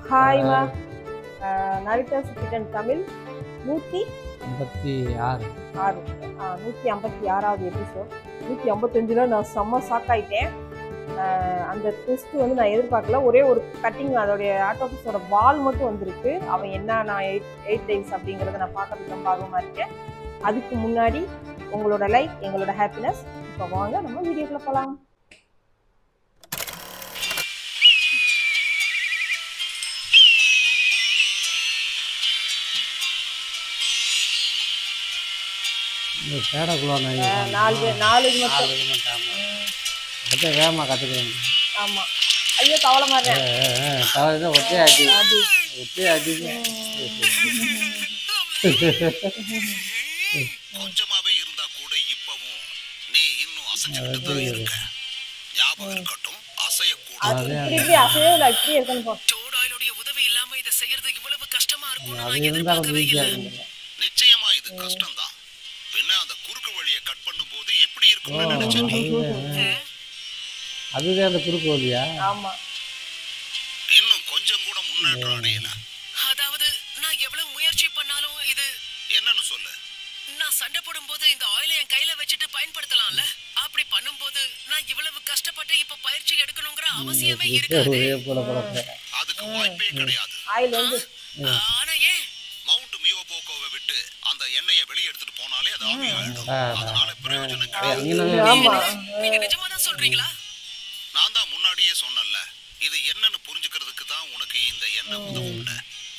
ஹாய்மா நரிட்டஸ் kitten Tamil நூற்றி ஐம்பத்தி ஆறு ஆறு நூற்றி ஐம்பத்தி ஆறாவது எபிசோட் நூற்றி ஐம்பத்தஞ்சில் நான் செம்ம ஷாக் ஆயிட்டேன் ஆஹ் அந்த டெஸ்ட் வந்து நான் எதிர்பார்க்கல ஒரே ஒரு கட்டிங் அதோடைய ஆட்டோபிஸோட பால் மட்டும் வந்திருக்கு அவன் என்ன நான் எயிட் எயிட் டைம்ஸ் அப்படிங்கிறத நான் பார்க்கறதுக்கு ரொம்ப ஆர்வமாக இருக்கேன் அதுக்கு முன்னாடி உங்களோட லைக் எங்களோட ஹாப்பினஸ் இப்போ வாங்க நம்ம வீடியோக்குள்ள போகலாம் இந்த சேடக்குள்ள நாலு பேர் நாலு இது மட்டும் நாலு இது மட்டும் ஆமாம் அப்படியே வேகமாக கற்றுக்குறேன் ஆமாம் ஐயோ தவளை மாதிரி தவறு தான் ஒத்தே அடி அது ஒத்தே அடி கொஞ்சமாவே இருந்தா கூட இப்பவும் நீ இன்னும் அசைஞ்சுக்கிட்டு தான் இருக்க ஞாபகம் இருக்கட்டும் அசையக்கூடாது அது இப்படி இப்படி அசையவே இல்லை இப்படி இருக்கணும் போ ஜோடாயிலுடைய உதவி இல்லாம இதை செய்யறது இவ்வளவு கஷ்டமா இருக்கும்னு அது நான் இருந்தால் கொஞ்சம் எதிர்பார்க்கவே ஈஸியாக இல்லை இருக்கும் நிச்சயமா இது கஷ்டம்தான் பின்ன அந்த குறுக்கு வழியை கட் பண்ணும்போது எப்படி இருக்கும்னு நினைச்ச நீ அதுதான் அதுதான் அந்த குறுக்கு வழியா ஆமா இன்னும் கொஞ்சம் கூட முன்னேற்றம் அடையல அதாவது நான் எவ்வளவு முயற்சி பண்ணாலும் இது என்னன்னு சொல்லு நான் சண்டை போடும்போது இந்த ஆயிலை என் கையில வச்சுட்டு பயன்படுத்தலாம்ல அப்படி பண்ணும்போது நான் இவ்வளவு கஷ்டப்பட்டு இப்ப பயிற்சி எடுக்கணுங்கிற அவசியமே இருக்காது ஒரே போல குழப்ப அதுக்கு வாய்ப்பே கிடையாது ஆயில் வந்து ஆனா ஏன் மவுண்ட் மியோபோக்கோவை விட்டு அந்த எண்ணெயை வெளியே எடுத்துட்டு போனாலே அது ஆவியாயிடும் ஆ, அதனால பிரயோஜனம் கிடையாது அங்கே ஆமா நீங்க நிஜமா தான் சொல்றீங்களா நான் தான் முன்னாடியே சொன்னேன்ல இது என்னன்னு புரிஞ்சுக்கிறதுக்கு தான் உனக்கு இந்த எண்ணெய் உதவும்ல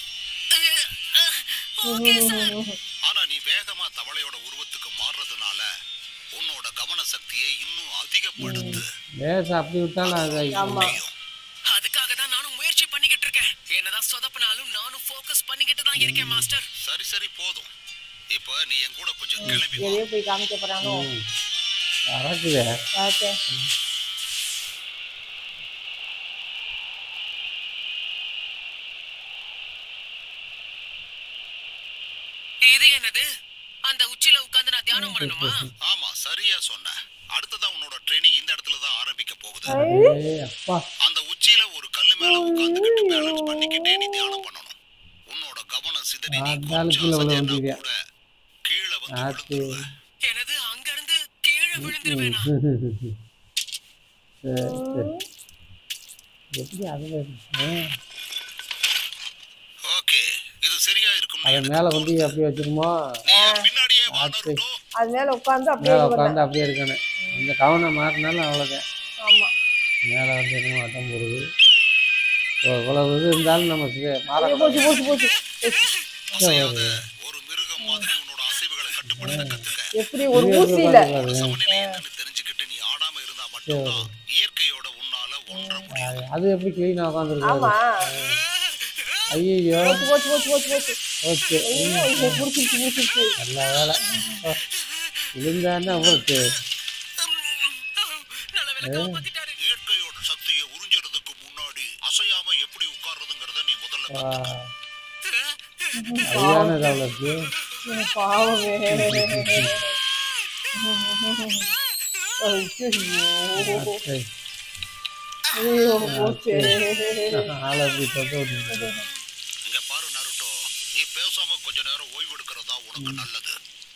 ஓகே சார் ஆனா நீ வேகமா தவளையோட உருவத்துக்கு மாறுறதுனால உன்னோட கவன சக்தியை இன்னும் அதிகப்படுத்து லேசாக அப்படி விட்டாலும் அது ஆமா அதுக்காக தான் நானும் முயற்சி பண்ணிக்கிட்டு இருக்கேன் என்னதான் சொதப்பினாலும் நானும் ஃபோக்கஸ் பண்ணிக்கிட்டு தான் இருக்கேன் மாஸ்டர் சரி சரி போதும் இப்ப நீ என் கூட கொஞ்சம் கிளம்பி வா எதையோ போய் காமிக்க போறானோ பறக்குதே ஓகே இது என்னது அந்த உச்சில உட்கார்ந்து நான் தியானம் பண்ணணுமா ஆமா சரியா சொன்ன அடுத்ததா உன்னோட ட்ரைனிங் இந்த இடத்துல தான் ஆரம்பிக்க போகுது ஏய் அப்பா அந்த உச்சியில ஒரு கல்லு மேல உட்கார்ந்துகிட்டு பேலன்ஸ் பண்ணிக்கிட்டே நீ தியானம் பண்ணணும் உன்னோட கவனம் சிதறி நீ அதால கொஞ்சம் கீழே விழ அசைஞ்சேன்னா வேண்டியது. கூட கீழே வந்து ஆத்து விழுந்துருவ எனது அங்க இருந்து கீழே விழுந்துருவேனா சரி சரி எப்படி அதில் ஓகே இது சரியா இருக்கும் அதை மேலே கொண்டு அப்படி வச்சிருமோ பின்னாடியே வா ஆத்து. நருட்டோ அது மேல உட்காந்து அப்படியே மேலே இது பண்ண. உட்காந்து அப்படியே இருக்கணும் இந்த கவனம் மாறினாலும் அவ்வளோதான் ஆமா மேலே வந்து என்னமோ வட்டம் போடுது இப்போ இவ்வளவு இது இருந்தாலும் நம்ம சி- மாற ஐயோ, போச்சு போச்சு போச்சு அசையாத ஒரு மிருகம் மாதிரி உன்னோட அசைவுகளை கட்டுப்படுத்த கத்துக்க எப்படி ஒரு ஊசியில சமநிலை என்னன்னு தெரிஞ்சுக்கிட்டு நீ ஆடாம இருந்தா மட்டும்தான் இயற்கையோட உன்னால ஒன்ற முடியும் அது- அது எப்படி க்ளீனாக உட்காந்துருக்காரு ஆமா ஐயோ போச்சு போச்சு போச்சு போச்சு போச்சு ஓகே ஐயோ ஐயோ, புடிச்சிருச்சு புடிச்சிருச்சு நல்ல வேலை விழுந்தானே அவருக்கு நல்ல வேலை காப்பாத்திட்டாரு இயற்கையோட சக்தியை உறிஞ்சறதுக்கு முன்னாடி அசையாம எப்படி உட்கார்றதுங்கிறத நீ முதல்ல கத்துக்க சரியான அவளுக்கு பாவமே ஐயோ சரி. ஐயோ போச்சு ஆளை அப்படி தொட்டு விட்டுருக்காரு. இங்க பாரு நருட்டோ நீ பேசாம கொஞ்ச நேரம் ஓய்வு எடுக்கிறதா உனக்கு நல்லது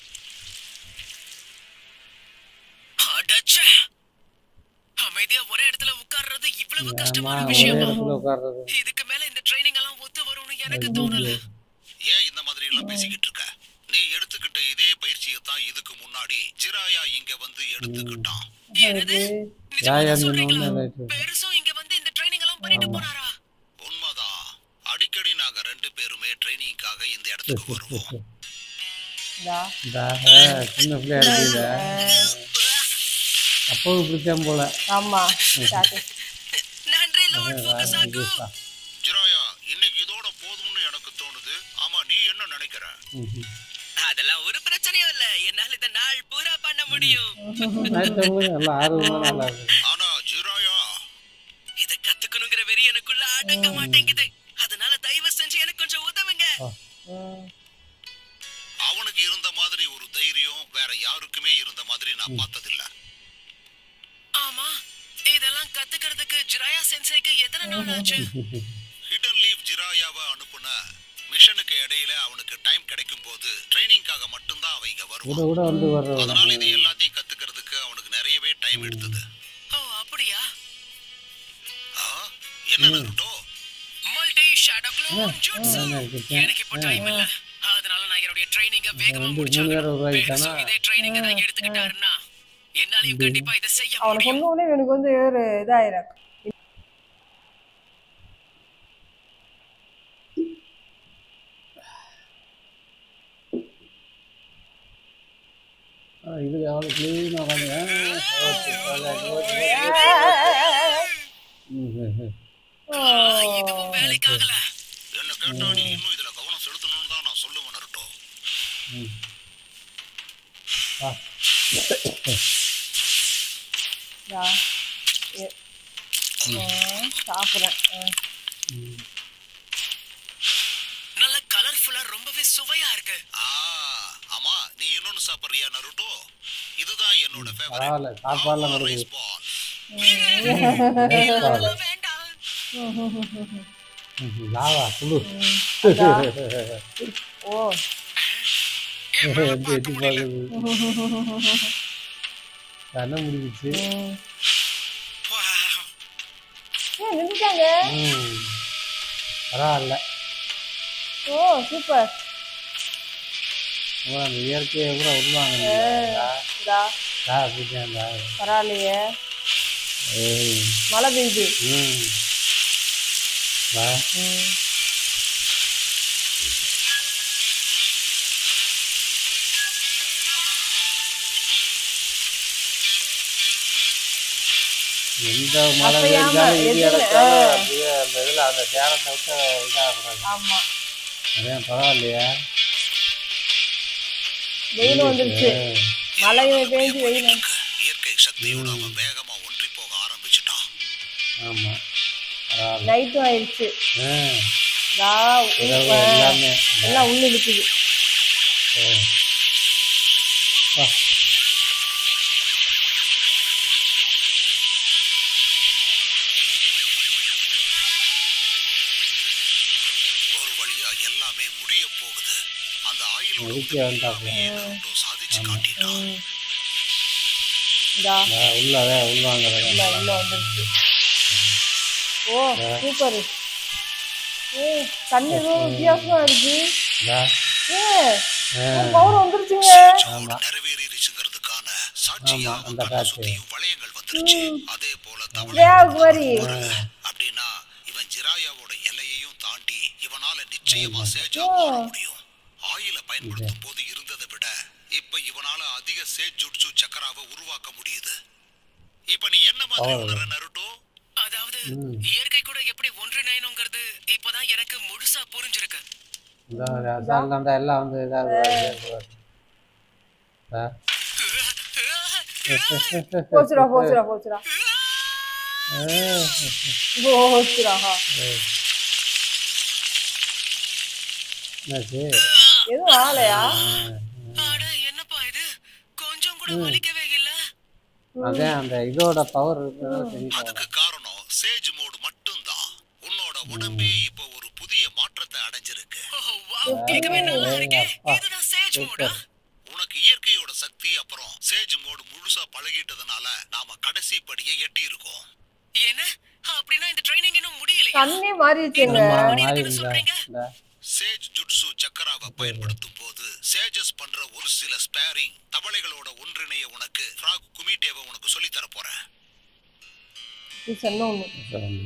அடச்சே அமைதியா ஒரே இடத்துல உட்கார்றது இவ்வளவு ஆமா கஷ்டமான ஒரே விஷயமா இடத்துல உட்கார்றது இதுக்கு மேல இந்த ட்ரைனிங் எல்லாம் ஒத்து வரும்னு எனக்கு தோணல ஏன் இந்த மாதிரி எல்லாம் பேசிக்கிட்டு இருக்க நீ எடுத்துக்கிட்ட இதே பயிற்சியை தான் இதுக்கு முன்னாடி ஜிராயா இங்க வந்து எடுத்துக்கிட்டான் என்னது நிஜமா யார் தான் அந்த சொல்றீங்களா ஒன்று ரைட்டு பெருசும் இங்க வந்து இந்த ட்ரைனிங் எல்லாம் பண்ணிட்டு போனாரா உண்மைதான் அடிக்கடி நாங்க ரெண்டு பேருமே ட்ரைனிங்காக இந்த இடத்துக்கு வருவோம் இந்தா இந்த சின்ன பிள்ளையா இருக்கீங்க அப்பவும் பிடிச்சான் போல ஆமா சாக்கு. நன்றி லார்ட் ஃபோக்கஸ் ஆகு ஜிராயா இன்னைக்கு இதோட போதும்னு எனக்கு தோணுது ஆமா நீ என்ன நினைக்கிற ம்ஹும். அதெல்லாம் ஒரு பிரச்சனையும் இல்ல என்னால இந்த நாள் பூரா பண்ண முடியும் நைட்டு போது நல்லா ஆர்வமா நல்லா இருக்கு ஆனா ஜிராயா இத கத்துக்கணுங்கிற வெறி எனக்குள்ள அடங்க மாட்டேங்குது அதனால தயவு செஞ்சு எனக்கு கொஞ்சம் உதவுங்க ம். அவனுக்கு இருந்த மாதிரி ஒரு தைரியம் வேற யாருக்குமே இருந்த மாதிரி நான் பார்த்ததில்ல ஆமா இதெல்லாம் கத்துக்கிறதுக்கு ஜிராயா சென்சைக்கு எத்தனை நாள் ஆச்சு ஹிடன் லீவ் ஜிராயா ஜிராயாவை அனுப்புன மிஷனுக்கு இடையில அவனுக்கு டைம் கிடைக்கும் போது ட்ரைனிங்காக மட்டும்தான் அவன் இங்க கூட வருவான் கூட வந்து வர்ற அதனால இது எல்லாத்தையும் கத்துக்கிறதுக்கு அவனுக்கு நிறையவே டைம் எடுத்தது ஓ அப்படியா ஆ, என்ன Naruto multi shadow clone jutsu எனக்கு இப்போ டைம் இல்ல அதனால நான் என்னுடைய ட்ரைனிங்க வேகமா வந்து மூணு முடிச்சாகணும் பேரை உருவாக்கிட்டானா? பெருசும் இதே ட்ரைனிங்க தான் எடுத்துக்கிட்டாருன்னா என்னாலையும் கண்டிப்பா இதை செய்ய அவனை முடியும் சொன்ன உடனே எனக்கு வந்து ஒரு இதாயிரம் ஆ, இது அவ்வளோ க்ளீனாக உட்காந்து இதுவும் வேலைக்காகல என்ன கேட்டா நீ இன்னும் இதுல கவனம் செலுத்தணும்னு தான் நான் சொல்லுவேன் நருட்டோ யா. எ- ஆ, சாப்பிட்றேன் ஆ. நல்ல கலர்ஃபுல்லா ரொம்பவே சுவையா இருக்கு ஆ ஆமா நீ இன்னொன்னு சாப்பிடுறியா நருட்டோ இதுதான் என்னோட பரவாயில்ல சாப்பாடுலாம் ஃபேவரட் கிடைக்குது பால் இதெல்லாம் வேண்டாம் லாவா குழு ஓ என்னால எட்டி பார்க்க எட்டி முடியல பார்க்குது கண்ண முடிஞ்சிச்சு ம். Wow. ஏன் நின்றுட்டாங்க ம் பரவாயில்ல ஓ சூப்பர் அப்புறம் அந்த இயற்கையை கூட விடுவாங்க இதா அப்படின்னா பரவாயில்லையே ஏய் மழை பெய்யுது ம் வா ம். எந்த மழை அசையாம பெஞ்சாலும் இடி எதுல, அடைச்சாலும் ஆ. அப்படியே அந்த இதில் அந்த தேரத்தை விட்டு இதாகக்கூடாது ஆமா அதான் பரவாயில்லையா வெயில் வந்துருச்சு மழை பெஞ்சு வெயில் வந்து- இயற்கை சக்தியோட அவன் வேகமா ஒன்றி போக ஆரம்பிச்சுட்டான் ஆமாம் பரவாயில்ல நைட்டும் ஆயிடுச்சு ஆ இதா இரவு இப்ப எல்லாமே எல்லாம் உள்ள இழுக்குது வா. ஒரு வழியா எல்லாமே முடிய போகுது அந்த ஆயிலோட ஒதுக்கி வந்துட்டாப்ல நருட்டோ சாதிச்சு காட்டிட்டான் ம். இதா வா, உள்ள அதே உள்வாங்க உள்ள உள்ள வந்துருச்சு ஓ சூப்பர் ஏ தண்ணி எதுவும் வித்தியாசமா இருக்கு ஏ பவர் வந்துருச்சுங்க ஆமா. நிறைவேறிச்சுங்கிறதுக்கான சாட்சியா ஆமா, அந்த கண்ணை காட்சி. சுத்தியும் வளையங்கள் வந்துருச்சு அதே போல தவளை தேவ் மாதிரி அப்படின்னா இவன் ஜிராயாவோட எல்லையையும் தாண்டி இவனால நிச்சயமா சேஜா மாற முடியும் ஆயில பயன்படுத்தும் போது இருந்ததை விட இப்ப இவனால அதிக சேஜ் ஜுட்சு சக்கராவை உருவாக்க முடியுது இப்ப நீ என்ன மாதிரி உணர நருட்டோ அதாவது இயற்கை கூட எப்படி ஒன்றிணையணுங்கிறது இப்பதான் எனக்கு முழுசா புரிஞ்சிருக்கு இந்த அசால்தாண்டா எல்லாம் வந்து இதாக போச்சுடா போச்சுடா போச்சுடா போச்சுடா ஹா. என்னாச்சு எதுவும் ஆகலையா அட என்னப்பா இது கொஞ்சம் கூட வலிக்கவே இல்ல அதான் அந்த இதோட பவர் இருக்கிறது தெரியும் அதுக்கு காரணம் சேஜ் மோடு மட்டும்தான் உன்னோட உடம்பே இப்ப ஒரு புதிய மாற்றத்தை அடைஞ்சிருக்கு ஓ, வாவ், கேட்கவே நல்லா இருக்கே இதுதான் சேஜ் மோடா உனக்கு இயற்கையோட சக்தி அப்புறம் சேஜ் மோடு முழுசா பழகிட்டதுனால நாம கடைசி படியை எட்டி இருக்கோம் என்ன அப்படின்னா இந்த ட்ரைனிங் இன்னும் முடியலையா கண்ணே மாறிடுச்சுங்க மாறி மாறி இருக்குன்னு சொல்றீங்க இந்த சேஜ் ஜுட்சு சக்கராவை பயன்படுத்தும் போது சேஜஸ் பண்ற ஒரு சில ஸ்பேரிங் தவளைகளோட ஒன்றிணைய உனக்கு ஃப்ராக் குமிட்டேவை உனக்கு சொல்லித் தர போறேன் நீ சொன்ன ஒண்ணு சொல்லணும்.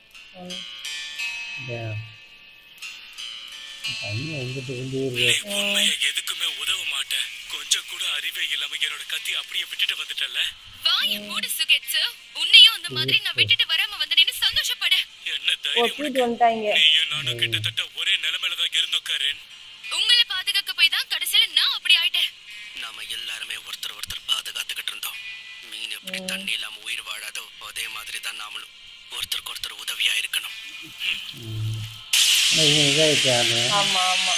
இந்த தண்ணி வந்துட்டு கொண்டு இருக்கு உண்மையா எதுக்குமே உதவ மாட்டேன் கொஞ்சம் கூட அறிவே இல்லாம என்னோட கத்தி அப்படியே விட்டுட்டு வந்துட்டல வாய மூடு சுகெட்ஸு உன்னையும் அந்த மாதிரி நான் விட்டுட்டு வராம வந்தேன்னு சந்தோஷப்படு என்ன ஓ தைரியம் தூக்கிட்டு வந்துட்டாங்க நீயும் நானும் கிட்டத்தட்ட ஒரே நிலைமையில தான் இருந்தோம் கரேன் உங்களை பாதுகாக்க போய் தான் கடைசியில நான் அப்படி ஆயிட்டேன் நாம எல்லாருமே ஒருத்தர் ஒருத்தர் பாதுகாத்துக்கிட்டு இருந்தோம் மீன் எப்படி தண்ணி இல்லாம உயிர் வாழாதோ அதே மாதிரி தான் நாமளும் ஒருத்தருக்கு ஒருத்தர் உதவியா இருக்கணும் இவன் இதாகிட்டானு ஆமா ஆமா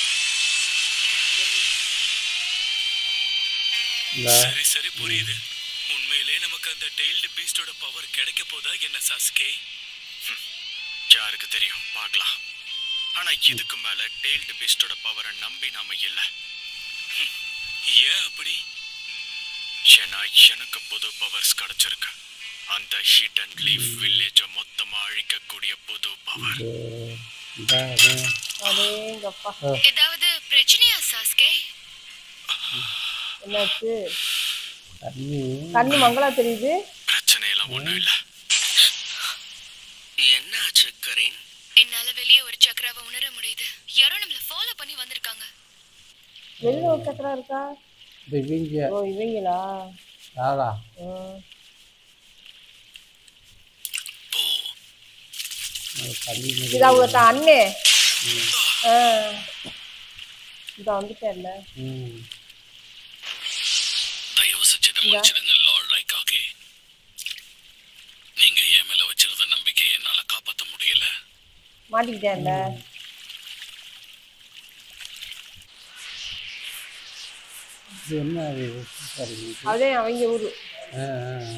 இந்த சரி சரி புரியுது உண்மையிலே நமக்கு அந்த டெய்ல்டு பீஸ்டோட பவர் கிடைக்க போதா என்ன சாஸ்கே ஹம், யாருக்கு தெரியும் பார்க்கலாம் ஆனா இதுக்கு மேல டெய்ல்டு பீஸ்டோட பவரை நம்பி நாம இல்ல ஹம். ஏன் அப்படி ஏன்னா எனக்கு புது பவர்ஸ் கிடைச்சிருக்கு அந்த ஹிட் அண்ட் லீஃப் வில்லேஜ மொத்தமா அழிக்கக்கூடிய புது பவர் இந்த இது, அடேங்கப்பா ஏதாவது பிரச்சனையா சாஸ்கே என்னாச்சு தண்ணி கண்ணு மங்களா தெரியுது பிரச்சனை எல்லாம் ஒண்ணும் இல்ல என்ன ஆச்சு கரீன் என்னால வெளியே ஒரு சக்கராவை உணர முடியுது யாரோ நம்மள ஃபாலோ பண்ணி வந்திருக்காங்க வெளியில ஒரு சக்கரம் இருக்கா இந்த இவங்க ஓ இவங்களா யாரா ம். அது தண்ணி இது அவங்க தான் அண்ணே ஆ. இதோ வந்துட்டேன்ல ம் தயவு செஞ்சு இதை மன்னிச்சிடுங்க லார்ட் லைக்காகே நீங்க என் மேல வச்சிருந்த நம்பிக்கையை என்னால காப்பாத்த முடியல மாட்டிக்கிட்டேன்ல இது என்ன அது சரிங்க அதே அவங்க ஊரு ஆ ஆ, ஆ.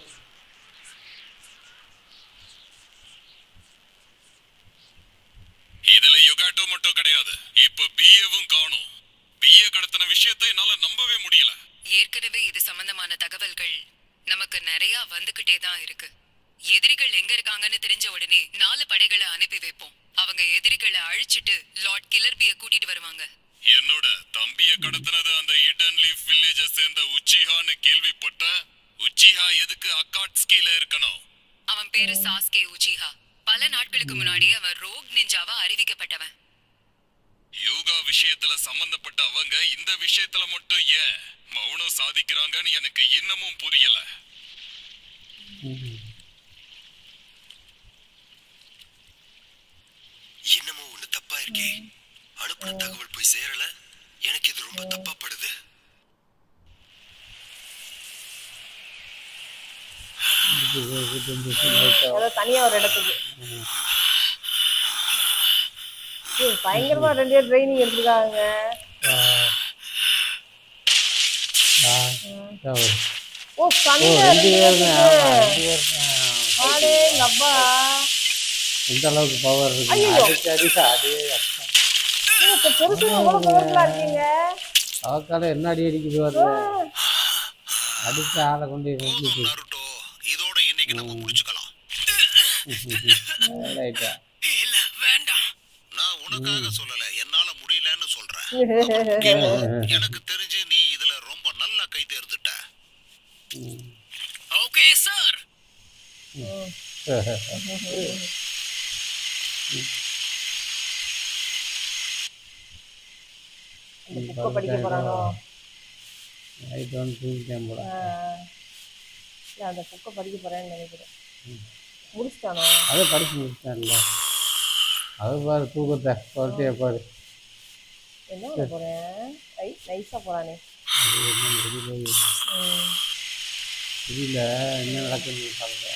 இதுல யுகாட்டோ மட்டும் கிடையாது இப்ப பிஏவும் காணும் பிஏ கடத்தின விஷயத்தை என்னால நம்பவே முடியல ஏற்கனவே இது சம்பந்தமான தகவல்கள் நமக்கு நிறைய வந்துகிட்டே தான் இருக்கு எதிரிகள் எங்க இருக்காங்கன்னு தெரிஞ்ச உடனே நாலு படைகளை அனுப்பி வைப்போம் அவங்க எதிரிகளை அழிச்சிட்டு லார்ட் கிளர்பிய கூட்டிட்டு வருவாங்க என்னோட தம்பிய கடத்தினது அந்த இடன் லீஃப் வில்லேஜ சேர்ந்த உச்சிஹான்னு கேள்விப்பட்ட உச்சிஹா எதுக்கு அக்காட்ஸ்கில இருக்கணும் அவன் பேரு சாஸ்கே உச்சிஹா பல நாட்களுக்கு முன்னாடி அவன் ரோக் நிஞ்சாவா அறிவிக்கப்பட்டவன் யோகா விஷயத்துல சம்பந்தப்பட்ட அவங்க இந்த விஷயத்துல மட்டும் ஏன் மௌனம் சாதிக்கிறாங்கன்னு எனக்கு இன்னமும் புரியல இன்னமும் ஒண்ணு தப்பா இருக்கே அனுப்புன தகவல் போய் சேரல எனக்கு இது ரொம்ப தப்பா படுது இது இது இது இந்த இது லைட்டா ஏதோ தனியா ஒரு இடத்துக்கு ஏய், பயங்கரமா ரெண்டு பேர் ட்ரைனிங் எடுத்துருக்காங்க ஆ ஆ இதோ வரும். ஓ ஓ கண்ணு ரெண்டு பேருங்க ஆமா ரெண்டு பேருங்க ஆடே அப்பா இந்த அளவுக்கு பவர் இருக்கு ஐயையோ. அடிச்சு அடிச்சு அடே அப்பா இப்ப பெருசு எவ்வளவு பவர்ஃபுல்லா இருக்கீங்க அவக்கால என்ன அடி அடிக்குது வருது அடிச்சு ஆளை கொண்டு போய் போதும் கொண்டு நருட்டோ இதோட இன்னைக்கு நம்ம முடிச்சுக்கலாம் ரைட்டா இல்ல வேண்டாம் நான் உனக்காக சொல்லல என்னால முடியலன்னு சொல்றேன் எனக்கு தெரிஞ்சு நீ இதுல ரொம்ப நல்லா கை தேர்ந்துட்ட ஓகே சார் புக்கை படிக்க போறானோ நைட் வந்து தூங்கிட்டேன் போல ஆ. இல்ல, அந்த புக்கை படிக்க போறேன்னு நினைக்கிறேன் முடிச்சிட்டானோ அதை படிச்சு முடிச்சிட்டேன்ல அது பாரு தூக்கத்தை குறைச்சிய பாரு என்ன பண்ண போறேன் ஐ நைஸா போறானே அது என்னன்னு தெரியல ம். தெரியல என்ன நடக்குதுன்னு பாருங்க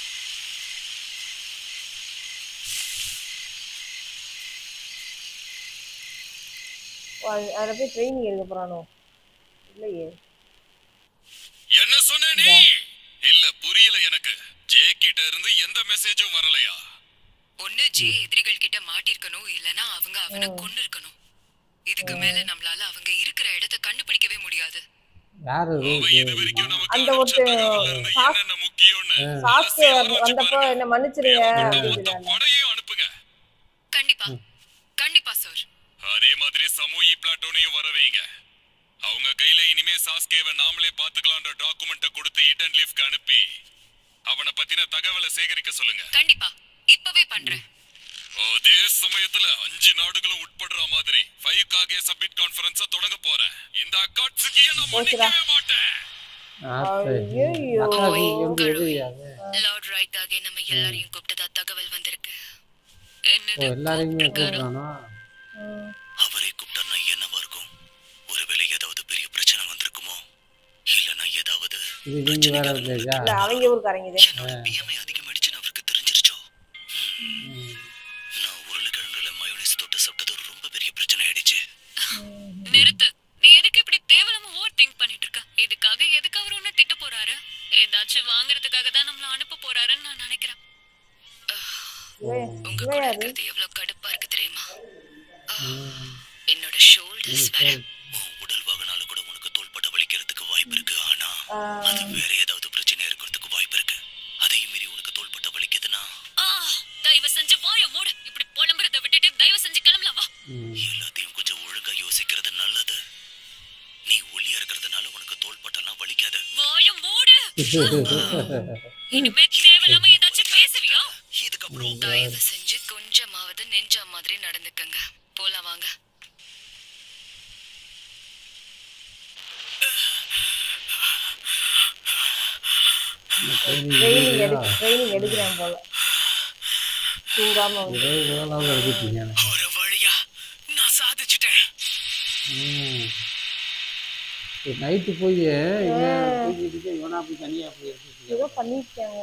ஓ, அது- அதுல போய் ட்ரைனிங் எடுக்க போறானோ இல்லையே என்ன சொன்ன நீ இல்ல புரியல எனக்கு ஜே கிட்ட இருந்து எந்த மெசேஜும் வரலையா ஒண்ணு ஜே எதிரிகள் கிட்ட மாட்டிருக்கணும் இல்லனா அவங்க அவனை கொன்னு இருக்கணும் இதுக்கு மேல நம்மளால அவங்க இருக்கிற இடத்த கண்டுபிடிக்கவே முடியாது யார் அது அவன் இது வரைக்கும் நமக்கு அந்த அனுப்பிச்ச ஒரு தகவல்ல இருந்து சா- என்னென்ன முக்கியம்னு சாஸ்கே அலசி ஆராய்ச்சி வந்தப்போ பாருங்க. என்ன மன்னிச்சிருங்க மொத்த அப்படின்னு படையையும் அனுப்புங்க கண்டிப்பா கண்டிப்பா சார் அதே மாதிரி சமூகி பிளாட்டோனையும் வர வைங்க அவங்க கையில இனிமே சாஸ்கேவை நாமளே பாத்துக்கலாம்ன்ற டாக்குமெண்ட்டை கொடுத்து இடன் லீஃப்க்கு அனுப்பி அவனை பத்தின தகவலை சேகரிக்க சொல்லுங்க கண்டிப்பா இப்பவே பண்றேன் அதே சமயத்துல அஞ்சு நாடுகளும் உட்படுற மாதிரி ஃபைவ் காகே சப்மிட் கான்ஃபரன்ஸ தொடங்க போறேன் இந்த அக்காட்சுக்கிய நான் போச்சுடா. மன்னிக்கவே மாட்டேன் ஐயையோ. அக்காவுக்கு இங்க வந்து எதிரியாது லார்ட் ரைக்காக நம்ம எல்லாரையும் கூப்பிட்டதா தகவல் வந்திருக்கு ஓ என்னது எல்லாரையுமே கூப்பிட்டானா ம். அவரை கூப்பிட்டா என்னவா இருக்கும் ஒருவேளை ஏதாவது பெரிய பிரச்சனை வந்திருக்குமோ இல்லனா ஏதாவது இது இவங்க வேற இல்லையா இல்ல அவங்க ஊருக்காரங்க இது என்னோட பிஎம்ஐ அதிகமாயிடுச்சுன்னு அவருக்கு தெரிஞ்சிருச்சோ நான் உருளைக்கிழங்குல மயோனைஸ் தொட்டு சாப்பிட்டது ரொம்ப பெரிய பிரச்சனை ஆயிடுச்சு நிறுத்து நீ எதுக்கு இப்படி தேவையில்லாம ஓவர் திங்க் பண்ணிட்டு இருக்க இதுக்காக எதுக்கு அவர் உன்னை திட்ட போறாரு ஏதாச்சும் வாங்குறதுக்காக தான் நம்மள அனுப்ப போறாருன்னு நான் நினைக்கிறேன் இவன் உங்க இவன் கூட யாரு இருக்கிறது எவ்வளவு கடுப்பா இருக்கு தெரியுமா என்னோட ஷோல்டர்ஸ் வேற உன் உடல் வாகனால கூட உனக்கு தோள்பட்ட வலிக்கிறதுக்கு வாய்ப்பு இருக்கு ஆனா அது வேற ஏதாவது பிரச்சனை இருக்கிறதுக்கு வாய்ப்பு இருக்கு அதையும் மீறி உனக்கு தோள்பட்ட வலிக்குதுன்னா ஆ தயவு செஞ்சு வாய மூடு இப்படி புலம்புறத விட்டுட்டு தயவு செஞ்சு கிளம்பலாம் வா எல்லாத்தையும் கொஞ்சம் ஒழுங்கா யோசிக்கிறது நல்லது நீ ஒல்லியா இருக்கிறதுனால உனக்கு தோள்பட்டெல்லாம் வலிக்காது வாய மூடு இனிமே தேவையில்லாம ஏதாச்சும் பேசுவியா இதுக்கப்புறம் தயவு செஞ்சு கொஞ்சமாவது நெஞ்சா மாதிரி நடந்துக்கங்க போலாம் வாங்க ட்ரைனிங் எடு ட்ரைனிங் எடுக்கிறேன் போல தூங்காம வந்து ஒரே உடலாக எடுத்துட்டீங்க ஒரு வழியா நான் சாதிச்சிட்டேன் நைட்டு போய் இவன் தூங்கிட்டு இவனா போய் தனியாக போய் எடுத்துட்டீங்க ஏதோ பண்ணிருக்காங்க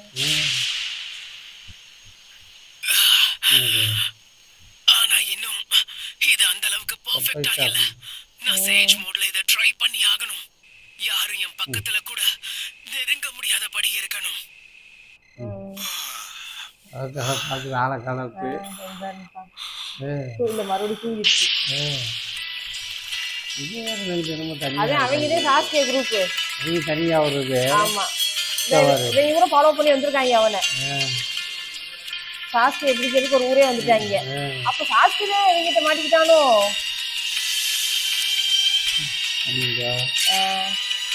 ஆனா இன்னும் இது அந்த அளவுக்கு பெர்ஃபெக்ட்டா இல்ல நான் சேஜ் மோட்ல இத ட்ரை பண்ணி ஆகணும் யாரும் என் பக்கத்துல கூட நெருங்க முடியாதபடி இருக்கணும் அதுக்காக பார்க்குற ஆளை காலத்து இல்ல மறுபடியும் தூங்கிடுச்சு இது வேறு நைட்டு நம்ம அதே தனியாக அவங்க இதே சாஸ்திரிய குரூப் நீ தனியாக வருது ஆமா இவன் இவங்க கூட ஃபாலோ பண்ணி வந்திருக்காங்க அவனை ஆ, சாஸ்திரி எப்படி ஒரு ஊரே வந்துட்டாங்க ஆ. அப்ப சாஸ்திரி தான் இவங்கிட்ட மாட்டிக்கிட்டானோ நீங்க ஆஹ்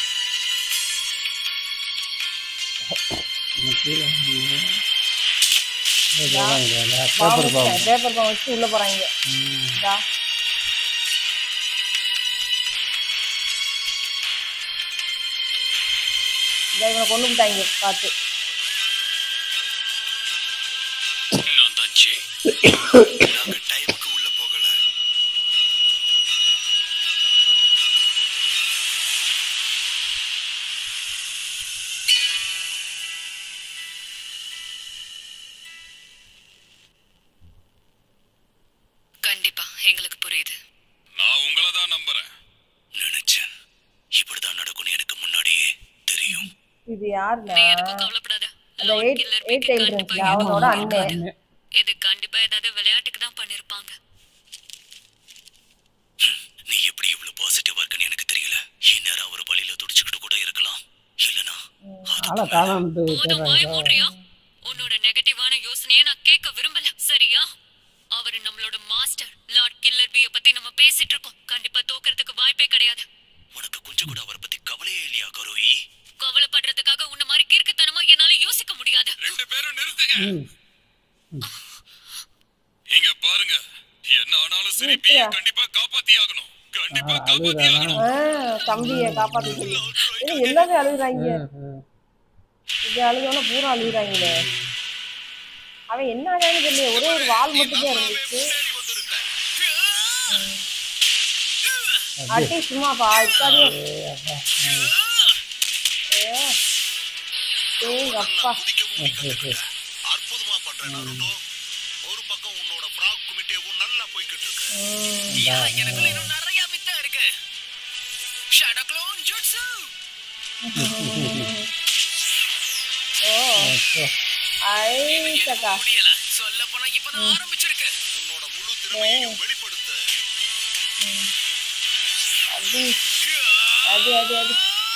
எனக்கு கீழே வந்து இதெல்லாம் இல்லை. பாம்பு பேப்பர் பாம்பு பேப்பர் பாம்பு வச்சு உள்ள போறாங்க இதா. இதா இவனை கொண்டு விட்டாங்க பார்த்து நான் தான் ஜே நாங்க டைமுக்கு உள்ள போகல கண்டிப்பா எங்களுக்கு புரியுது நான் உங்களை தான் நம்புறேன் நினைச்சேன் இப்படிதான் நடக்கும்னு எனக்கு முன்னாடியே தெரியும் இது யாருன்னா நீ எதுக்கும் கவலைப்படாத அந்த Lord eight Killer eight Beak என்ட்ரன்ஸ்ல கண்டிப்பா அவனோட எதுவும் அண்ணன் இருக்காது. இது கண்டிப்பா ஏதாவது விளையாட்டுக்கு தான் பண்ணிருப்பாங்க நீ எப்படி இவ்வளவு பாசிட்டிவா இருக்கன்னு எனக்கு தெரியல இந்நேரம் அவர் வழியில துடிச்சுக்கிட்டு கூட இருக்கலாம் இல்லனா ஆளை காணாமட்டு போதும் வாய மூடுறியா உன்னோட நெகட்டிவான யோசனையை நான் கேட்க விரும்பல சரியா அவரு நம்மளோட மாஸ்டர் லார்ட் கில்லர் பிய பத்தி நம்ம பேசிட்டு இருக்கோம் கண்டிப்பா தோக்கறதுக்கு வாய்ப்பே கிடையாது உனக்கு கொஞ்சம் கூட அவரை பத்தி கவலையே இல்லையா கரோயி கவலைப்படுறதுக்காக உன்ன மாதிரி கிறுக்குத்தனமா என்னால யோசிக்க முடியாது ரெண்டு பேரும் நிறுத்துங்க இங்க பாருங்க என்ன ஆனாலும் சரி பிஏ கண்டிப்பா காப்பாத்தி ஆகணும் கண்டிப்பா காப்பாத்தி ஆகணும் ஆஹ் தம்பியை காப்பாத்த சொல்லி ஏன்னா எல்லாமே அழுகுறாங்க இது அழுதோன்னா பூரா அழுகுறாங்களே அவன் என்ன ஆகான்னு தெரியல ஒரே ஒரு வால் மட்டும் தான் இருந்துச்சு முன்னேறி வந்திருக்க அட்டி சும்மா பா இத்தாடி ஏங்க அப்பா குதிக்கவும் நீ கத்துக்கிட்ட. அற்புதமா பண்ற நருட்டோ ஒரு பக்கம் உன்னோட ஃப்ராக் குமிட்டேவும் நல்லா போய்கிட்டு இருக்கு யா, எனக்குள்ள இன்னும் நிறைய வித்தை இருக்கு ஷேடோ க்ளோன் ஜுட்ஸு ஓ ஐ சக்கா முடியல சொல்ல போனா இப்பதான் ஆரம்பிச்சிருக்கு உன்னோட முழு திறமையையும் வெளிப்படுத்து அடி அடி அடி அடி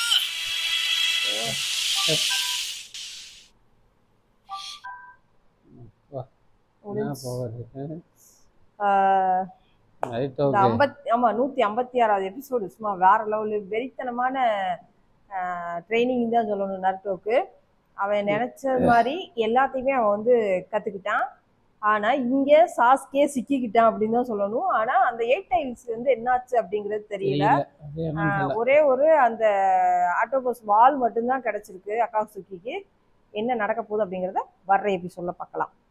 என்ன போகுது ஆஹ் ரைட் இந்த ஓகே ஐம்பத்தி ஆமா நூத்தி ஐம்பத்தி ஆறாவது எபிசோடு சும்மா வேற லெவலு வெறித்தனமான ட்ரைனிங் தான் சொல்லணும் நர்டோக்கு அவன் நினைச்ச மாதிரி எல்லாத்தையுமே அவன் வந்து கத்துக்கிட்டான் ஆனா இங்க சாஸ்கே சிக்கிக்கிட்டான் அப்படின்னு தான் சொல்லணும் ஆனா அந்த எயிட் டைல்ஸ் வந்து என்னாச்சு அப்படிங்கிறது தெரியல அது என்னன்னு ஆஹ் ஒரே ஒரு அந்த ஆட்டோபஸ் வால் மட்டும்தான் கிடைச்சிருக்கு அக்காசுக்கிக்கு என்ன நடக்க போகுது அப்படிங்கிறத வர்ற எபிசோட்ல பார்க்கலாம்